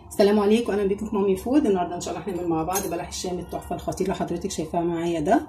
السلام عليكم اهلا بيكم في مامي فود النهارده ان شاء الله هنعمل مع بعض بلح الشام التحفه الخطير اللي حضرتك شايفاه معايا ده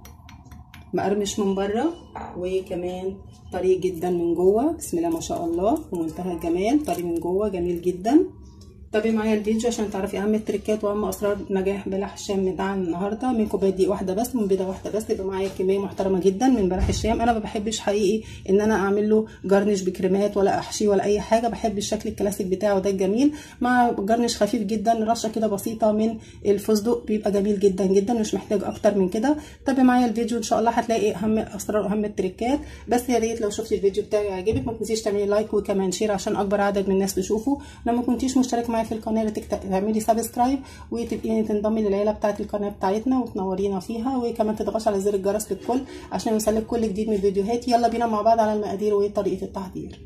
مقرمش من بره وكمان طري جدا من جوه بسم الله ما شاء الله في منتهى الجمال طري من جوه جميل جدا تابعي معايا الفيديو عشان تعرفي اهم التريكات واهم اسرار نجاح بلح الشام بتاعنا النهارده من كوبايه دقيق واحده بس من بيضه واحده بس يبقى معايا كميه محترمه جدا من بلح الشام انا ما بحبش حقيقي ان انا اعمل له جرنش بكريمات ولا احشيه ولا اي حاجه بحب الشكل الكلاسيك بتاعه ده الجميل مع جرنش خفيف جدا رشه كده بسيطه من الفستق بيبقى جميل جدا جدا مش محتاج اكتر من كده تابعي معايا الفيديو ان شاء الله هتلاقي اهم اسرار واهم التريكات بس يا ريت لو شفتي الفيديو بتاعي يعجبك ما تنسيش تعملي لايك وكمان شير عشان اكبر عدد من الناس تشوفه لو ما كنتيش مشترك معايا في القناه تعملي سبسكرايب وتبقي تنضمي للعيله بتاعه القناه بتاعتنا وتنورينا فيها وكمان تضغطي على زر الجرس للكل عشان يوصلك كل جديد من فيديوهاتي يلا بينا مع بعض على المقادير وطريقه التحضير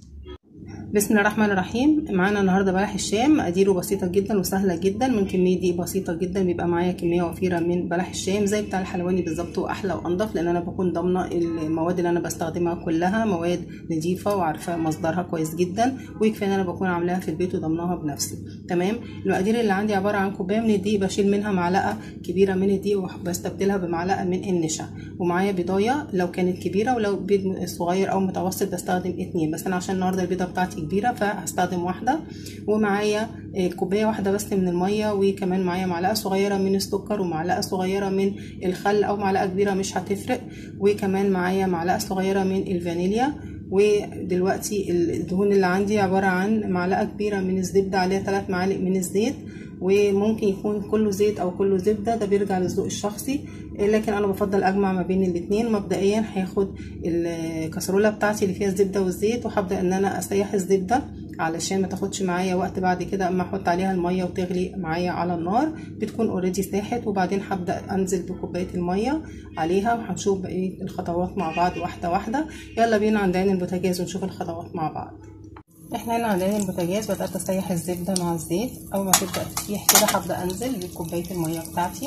بسم الله الرحمن الرحيم معانا النهارده بلح الشام مقاديره بسيطه جدا وسهله جدا من كميه دي بسيطه جدا بيبقى معايا كميه وفيره من بلح الشام زي بتاع الحلواني بالظبط واحلى وانضف لان انا بكون ضامنه المواد اللي انا بستخدمها كلها مواد نظيفه وعارفه مصدرها كويس جدا ويكفي ان انا بكون عاملاها في البيت وضامناها بنفسي تمام المقادير اللي عندي عباره عن كوبايه من الدقيق بشيل منها معلقه كبيره من الدقيق وبستبدلها بمعلقه من النشا ومعايا بيضايه لو كانت كبيره ولو بيض صغير او متوسط بستخدم اتنين بس انا عشان النهارده البيضه بتاعتي كبيره فهستخدم واحده ومعايا كوبايه واحده بس من الميه وكمان معايا معلقه صغيره من السكر ومعلقه صغيره من الخل او معلقه كبيره مش هتفرق وكمان معايا معلقه صغيره من الفانيليا ودلوقتي الدهون اللي عندي عباره عن معلقه كبيره من الزبده عليها 3 معالق من الزيت وممكن يكون كله زيت او كله زبده ده بيرجع للذوق الشخصي لكن انا بفضل اجمع ما بين الاثنين مبدئيا هاخد الكسرونه بتاعتي اللي فيها الزبده والزيت وهبدا ان انا اسيح الزبده علشان ما تاخدش معايا وقت بعد كده اما احط عليها الميه وتغلي معايا على النار بتكون اوريدي ساحت وبعدين هبدا انزل بكوبايه الميه عليها وهنشوف بقيه الخطوات مع بعض واحده واحده يلا بينا عند عين البوتاجاز ونشوف الخطوات مع بعض احنا هنا عندنا البوتاجاز بدات اسيح الزبده مع الزيت اول ما تبدا تسيح كده هبدا انزل بكوبايه الميه بتاعتي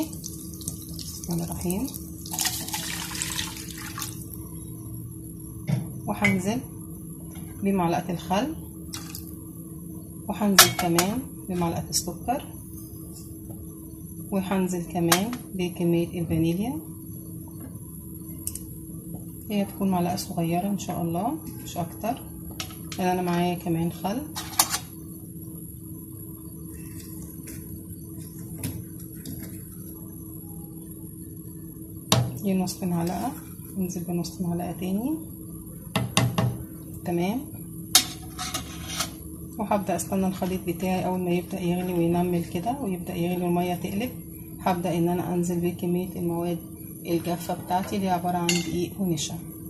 بسم الله الرحمن وهنزل بمعلقه الخل وهنزل كمان بمعلقه السكر وهنزل كمان بكميه الفانيليا هي تكون معلقه صغيره ان شاء الله مش اكتر لان انا معايا كمان خل دي نص معلقه انزل بنص معلقه تاني تمام وهبدا استنى الخليط بتاعي اول ما يبدا يغلي وينمل كده ويبدا يغلي والميه تقلب هبدا ان انا انزل بكميه المواد الجافه بتاعتي اللي عباره عن دقيق ونشا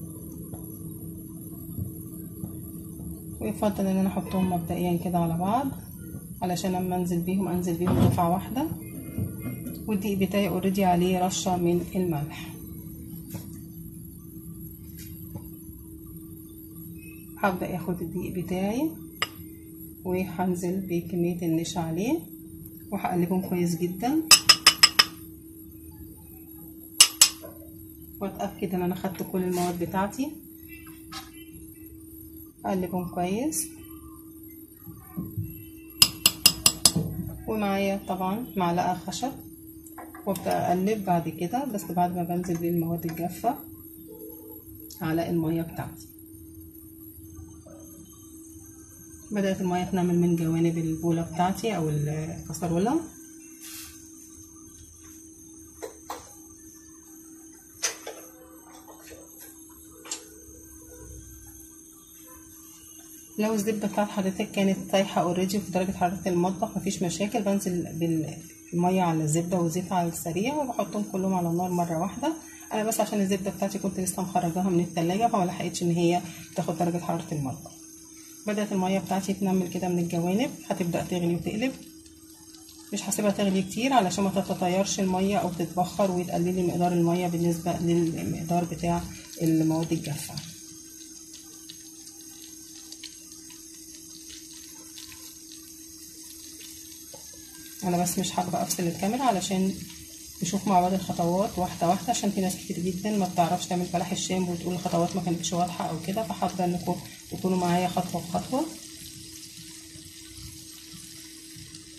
ويفضل ان انا احطهم مبدئيا كده على بعض علشان لما انزل بيهم انزل بيهم دفعه واحده والدقيق بتاعي اوريدي عليه رشه من الملح هبدا اخد الدقيق بتاعي وهنزل بكميه النشا عليه وهقلبهم كويس جدا واتاكد ان انا خدت كل المواد بتاعتي اقلبهم كويس ومعايا طبعا معلقه خشب وابدا اقلب بعد كده بس بعد ما بنزل بالمواد الجافه على الميه بتاعتي بدات الميه تنمل من جوانب البوله بتاعتي او الكسرونه لو الزبده بتاعت حضرتك كانت سايحه اوريدي في درجه حراره المطبخ مفيش مشاكل بنزل بالميه على الزبده والزيت على السريع وبحطهم كلهم على النار مره واحده انا بس عشان الزبده بتاعتي كنت لسه مخرجاها من التلاجة فما لحقتش ان هي تاخد درجه حراره المطبخ بدات الميه بتاعتي تنمل كده من الجوانب هتبدا تغلي وتقلب مش هسيبها تغلي كتير علشان ما تتطيرش الميه او تتبخر وتقللي مقدار الميه بالنسبه للمقدار بتاع المواد الجافه انا بس مش حابه افصل الكاميرا علشان نشوف مع بعض الخطوات واحده واحده عشان في ناس كتير جدا ما بتعرفش تعمل بلح الشام وتقول الخطوات ما كانتش واضحه او كده فحابه انكم تكونوا معايا خطوه بخطوه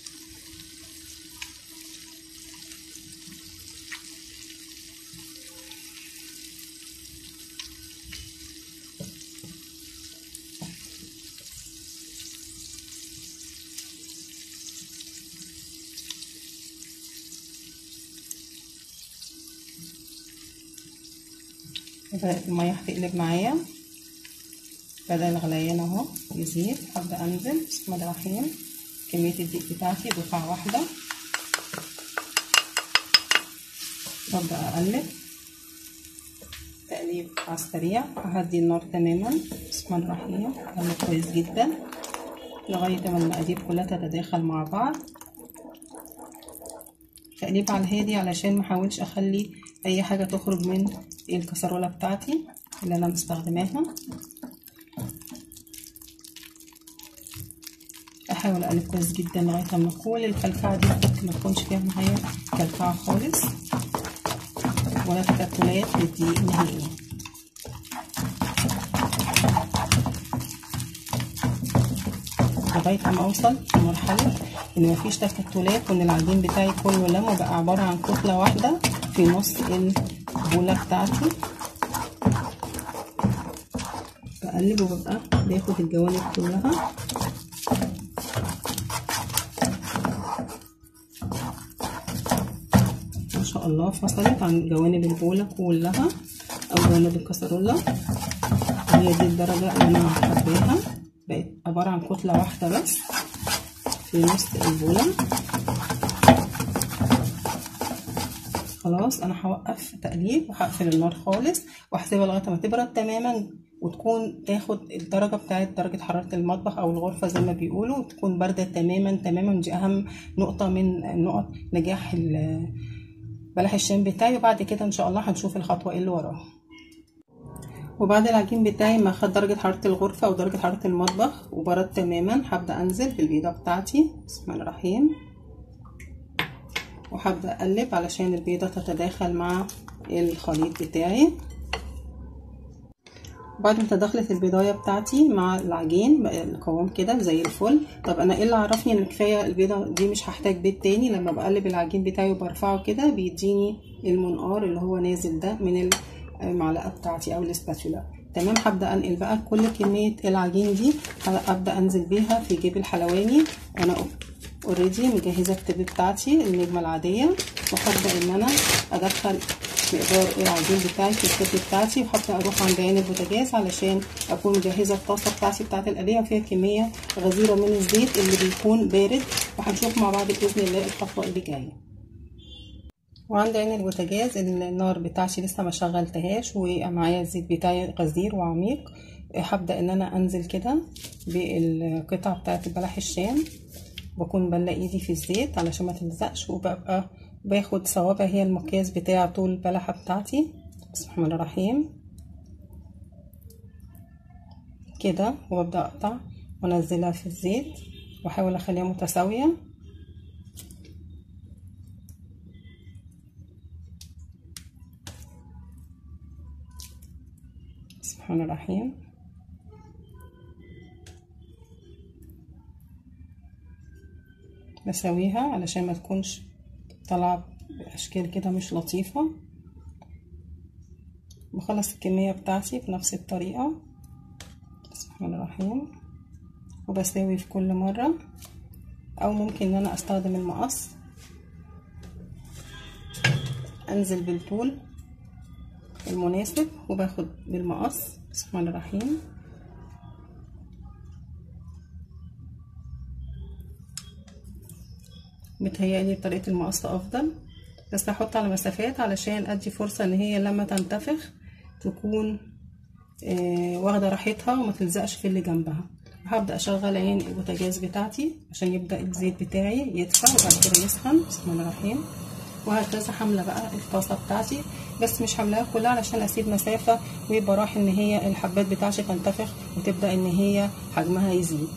بدأت المية هتقلب معايا بدأ الغليان اهو يزيد هبدأ انزل بسم الله الرحمن الرحيم كمية الدقيق بتاعتي دفعة واحدة ببدأ اقلب تقليب على السريع ههدي النار تماما بسم الله الرحمن الرحيم اقلب كويس جدا لغاية ما المقادير كلها تتداخل مع بعض تقليب على الهادي علشان محاولش اخلي اي حاجة تخرج من الكسرولة بتاعتي اللي انا مستخدماها احاول اقلب كويس جدا لغايه ما كل الكلكعه دي ما تكونش فيها معايا كلكعه خالص ولا تكتلات للدقيق نهائيا لغايه ما اوصل لمرحله ان مفيش تكتلات وان العجين بتاعي كله لم وبقى عباره عن كتله واحده في نص البوله بتاعتي بقلب وببقى باخد الجوانب كلها ما شاء الله فصلت عن جوانب البولة كلها او جوانب الكسرولة هي دي الدرجة اللي انا حباها بقت عبارة عن كتلة واحدة بس في نص البولة خلاص انا هوقف تقليب وهقفل النار خالص وهسيبها لغايه ما تبرد تماما وتكون تاخد الدرجه بتاعت درجه حراره المطبخ او الغرفه زي ما بيقولوا تكون بارده تماما تماما دي اهم نقطه من نقط نجاح بلح الشام بتاعي وبعد كده ان شاء الله هنشوف الخطوه اللي وراها وبعد العجين بتاعي ما خد درجة حرارة الغرفة أو درجة حرارة المطبخ وبرد تماما هبدأ أنزل بالبيضة بتاعتي بسم الله الرحمن وهبدأ أقلب علشان البيضة تتداخل مع الخليط بتاعي بعد ما تدخلت البيضايه بتاعتي مع العجين بقى القوام كده زي الفل طب انا ايه اللي عرفني ان كفايه البيضه دي مش هحتاج بيض تاني لما بقلب العجين بتاعي وبرفعه كده بيديني المنقار اللي هو نازل ده من المعلقه بتاعتي او الاسباتولا تمام هبدا انقل بقى كل كميه العجين دي ابدا انزل بيها في جيب الحلواني انا اوريدي مجهزه التب بتاعتي النجمه العاديه وهبدا ان انا ادخل مقدار العجين بتاعي في الكتله بتاعتي وحتى اروح عند عين البوتاجاز علشان اكون مجهزه الطاسه بتاعتي بتاعت القليه وفيها كميه غزيره من الزيت اللي بيكون بارد وهنشوف مع بعض باذن الله الخطوه اللي جايه وعند عين البوتاجاز النار بتاعتي لسه ما شغلتهاش ومعايا الزيت بتاعي غزير وعميق هبدا ان انا انزل كده بالقطع بتاعت بلح الشام بكون بلا ايدي في الزيت علشان ما تلزقش وببقى باخد صوابع هي المقياس بتاع طول البلحة بتاعتي بسم الله الرحمن الرحيم كده وابدأ اقطع وانزلها في الزيت واحاول اخليها متساوية بسم الله الرحمن الرحيم بسويها علشان ما تكونش طالعه باشكال كده مش لطيفه بخلص الكميه بتاعتي بنفس الطريقه بسم الله الرحمن الرحيم وبساوي في كل مره او ممكن ان انا استخدم المقص انزل بالطول المناسب وباخد بالمقص بسم الله الرحمن الرحيم متهيألي طريقة المقص أفضل بس هحط على مسافات علشان أدي فرصة إن هي لما تنتفخ تكون آه واخدة راحتها وما تلزقش في اللي جنبها هبدأ أشغل عين البوتاجاز بتاعتي عشان يبدأ الزيت بتاعي يدفع وبعد كده يسخن بسم الله الرحمن الرحيم وهكذا حاملة بقى الطاسة بتاعتي بس مش حاملاها كلها علشان أسيب مسافة ويبقى راح إن هي الحبات بتاعتي تنتفخ وتبدأ إن هي حجمها يزيد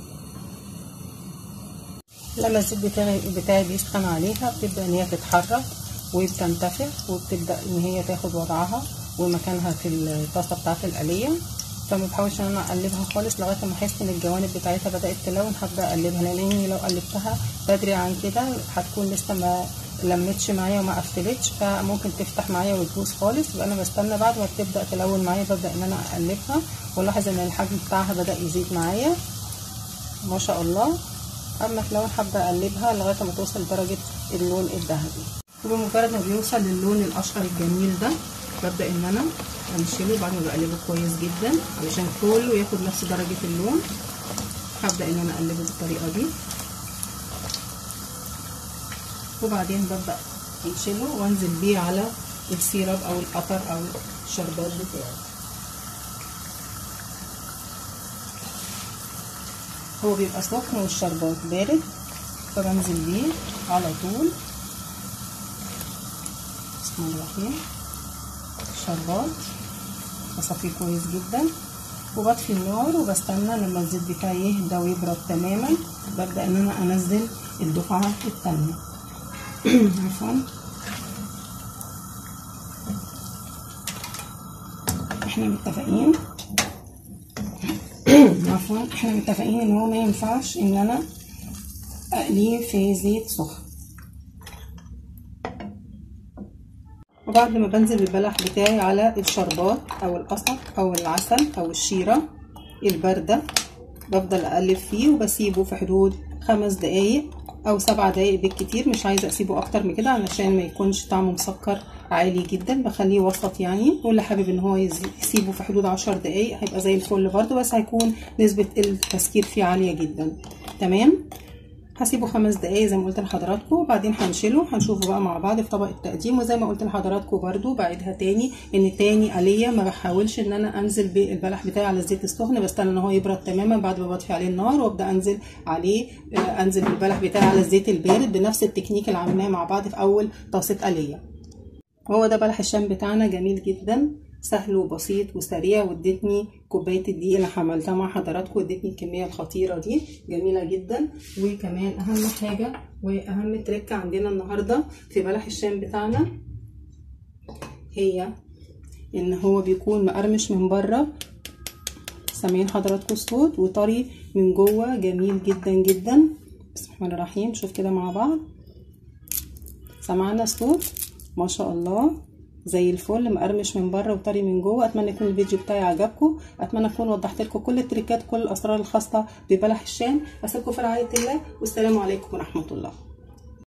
لما الزيت بتاعي بتاعي بيسخن عليها بتبدا ان هي تتحرك وبتنتفخ وبتبدا ان هي تاخد وضعها ومكانها في الطاسه بتاعت القليه فما بحاولش ان انا اقلبها خالص لغايه ما احس ان الجوانب بتاعتها بدات تلون هبدا اقلبها لاني لو قلبتها بدري عن كده هتكون لسه ما لمتش معايا وما قفلتش فممكن تفتح معايا وتبوظ خالص يبقى انا بستنى بعد ما تبدا تلون معايا ببدا ان انا اقلبها والاحظ ان الحجم بتاعها بدا يزيد معايا ما شاء الله اما تلون حابه اقلبها لغايه ما توصل لدرجه اللون الذهبي وبمجرد ما بيوصل للون الاشقر الجميل ده ببدا ان انا انشله بعد ما بقلبه كويس جدا علشان كله ياخد نفس درجه اللون هبدا ان انا اقلبه بالطريقه دي وبعدين ببدا انشله وانزل بيه على السيرب او القطر او الشربات بتاعي هو بيبقى سخن والشربات بارد فبنزل بيه على طول بسم الله الرحمن الشربات بصفيه كويس جدا وبطفي النار وبستنى لما الزيت بتاعي يهدى ويبرد تماما ببدا ان انا انزل الدفعه الثانيه عفوا احنا متفقين عفوا احنا متفقين ان هو ما ينفعش ان انا اقليه في زيت سخن وبعد ما بنزل البلح بتاعي على الشربات او القصب او العسل او الشيرة الباردة بفضل اقلب فيه وبسيبه في حدود خمس دقايق او سبع دقايق بالكتير مش عايزه اسيبه اكتر من كده علشان ما يكونش طعمه مسكر عالي جدا بخليه وسط يعني واللي حابب ان هو يسيبه في حدود عشر دقايق هيبقى زي الفل برده بس هيكون نسبه التسكير فيه عاليه جدا تمام هسيبه خمس دقايق زي ما قلت لحضراتكم وبعدين هنشيله هنشوفه بقى مع بعض في طبق التقديم وزي ما قلت لحضراتكم برده بعيدها تاني ان تاني آلية ما بحاولش ان انا انزل بالبلح بتاعي على الزيت السخن بستنى ان هو يبرد تماما بعد ما بطفي عليه النار وابدا انزل عليه انزل بالبلح بتاعي على الزيت البارد بنفس التكنيك اللي عملناه مع بعض في اول طاسه آلية هو ده بلح الشام بتاعنا جميل جدا سهل وبسيط وسريع وادتني كوبايه الدقيق اللي عملتها مع حضراتكم ادتني الكميه الخطيره دي جميله جدا وكمان اهم حاجه واهم تريك عندنا النهارده في بلح الشام بتاعنا هي ان هو بيكون مقرمش من بره سامعين حضراتكم الصوت وطري من جوه جميل جدا جدا بسم الله الرحمن الرحيم نشوف كده مع بعض سمعنا الصوت ما شاء الله زي الفل مقرمش من بره وطري من جوه اتمنى يكون الفيديو بتاعي عجبكم اتمنى اكون وضحت لكم كل التريكات كل الاسرار الخاصه ببلح الشام اسيبكم في رعايه الله والسلام عليكم ورحمه الله